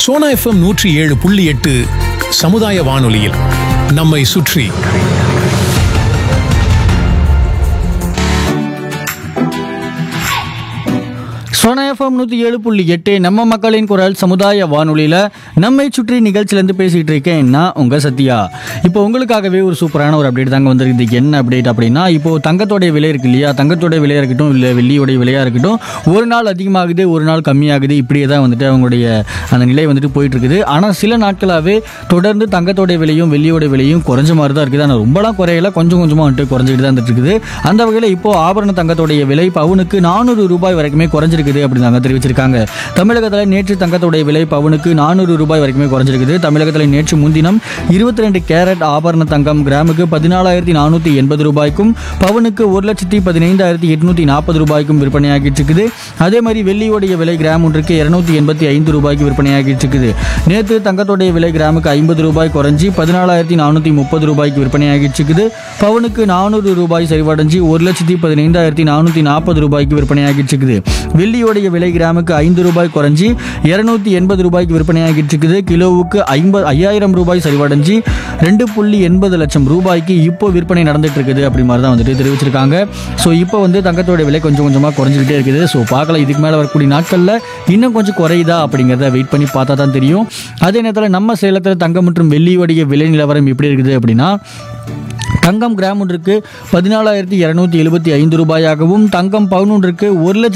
Sona FM நூற்றி ஏழு புள்ளி எட்டு சமுதாய வானொலியில் நம்மை சுற்றி சோனா எஃப்எம் நூற்றி ஏழு புள்ளி எட்டு நம்ம மக்களின் குரல் சமுதாய வானொலியில் நம்மை சுற்றி நிகழ்ச்சியிலேருந்து பேசிகிட்டு இருக்கேன் நான் உங்கள் சத்யா இப்போ உங்களுக்காகவே ஒரு சூப்பரான ஒரு அப்டேட் தாங்க வந்திருக்குது என்ன அப்டேட் அப்படின்னா இப்போ தங்கத்தோடைய விலை இருக்கு இல்லையா தங்கத்தோடைய விலையாக இருக்கட்டும் இல்லை வெள்ளியோடைய விலையாக இருக்கட்டும் ஒரு நாள் அதிகமாகுது ஒரு நாள் கம்மியாகுது இப்படியே தான் வந்துட்டு அவங்களுடைய அந்த நிலை வந்துட்டு போயிட்டு இருக்குது ஆனால் சில நாட்களாகவே தொடர்ந்து தங்கத்தோடைய விலையும் வெள்ளியோட விலையும் குறைஞ்ச மாதிரி தான் இருக்குது ஆனால் ரொம்பலாம் குறையல கொஞ்சம் கொஞ்சமாக வந்துட்டு குறைஞ்சிட்டு தான் வந்துட்டு இருக்குது அந்த வகையில் இப்போ ஆபரண தங்கத்தோடைய விலை பவுனுக்கு நானூறு ரூபாய் வரைக்குமே குறைஞ்சிருக்குது அப்படின்னு நாங்கள் தெரிவிச்சிருக்காங்க தமிழகத்தில் நேற்று தங்கத்தோடைய விலை பவுனுக்கு நானூறு ரூபாய் வரைக்குமே குறைஞ்சிருக்குது தமிழகத்தில் நேற்று முன்தினம் இருபத்தி ரெண்டு கேரட் ஆபரண தங்கம் கிராமுக்கு பதினாலாயிரத்தி நானூற்றி எண்பது ரூபாய்க்கும் பவுனுக்கு ஒரு லட்சத்தி பதினைந்தாயிரத்தி எட்நூற்றி நாற்பது ரூபாய்க்கும் விற்பனையாகிட்டு இருக்குது அதே மாதிரி வெள்ளியோடைய விலை கிராம் ஒன்றுக்கு இருநூத்தி எண்பத்தி ஐந்து ரூபாய்க்கு விற்பனையாகிட்டு இருக்குது நேற்று தங்கத்தோடைய விலை கிராமுக்கு ஐம்பது ரூபாய் குறைஞ்சி பதினாலாயிரத்தி நானூற்றி முப்பது ரூபாய்க்கு விற்பனையாகிட்டு இருக்குது பவுனுக்கு நானூறு ரூபாய் சரிவடைஞ்சு ஒரு லட்சத்தி பதினைந்தாயிரத்தி நானூற்றி நாற்பது ரூபாய்க்கு விற்பனையாகிட்டு இருக்குது வெள்ளியோடைய விலை கிராமுக்கு ஐந்து ரூபாய் குறைஞ்சி இருநூத்தி எண்பது ரூபாய்க்கு விற்பனையாகிட்டு இருக்குது கிலோவுக்கு ஐம்பது ஐயாயிரம் ரூபாய் சரிவடைஞ்சு ரெண்டு புள்ளி எண்பது லட்சம் ரூபாய்க்கு இப்போ விற்பனை நடந்துட்டு இருக்குது அப்படி மாதிரி தான் வந்துட்டு தெரிவிச்சிருக்காங்க ஸோ இப்போ வந்து தங்கத்தோட விலை கொஞ்சம் கொஞ்சமாக குறைஞ்சிக்கிட்டே இருக்குது ஸோ பார்க்கலாம் இதுக்கு மேலே வரக்கூடிய நாட்களில் இன்னும் கொஞ்சம் குறையுதா அப்படிங்கிறத வெயிட் பண்ணி பார்த்தா தான் தெரியும் அதே நேரத்தில் நம்ம சேலத்தில் தங்கம் மற்றும் வெள்ளியோடைய விலை நிலவரம் எப்படி இருக்குது அப்படின்னா தங்கம் கிராம் ஒன்றுக்கு பதினாலாயிரத்தி இரநூத்தி எழுபத்தி ஐந்து ரூபாயாகவும் தங்கம் பவுன் ஒன்றுக்கு ஒரு லட்சத்தி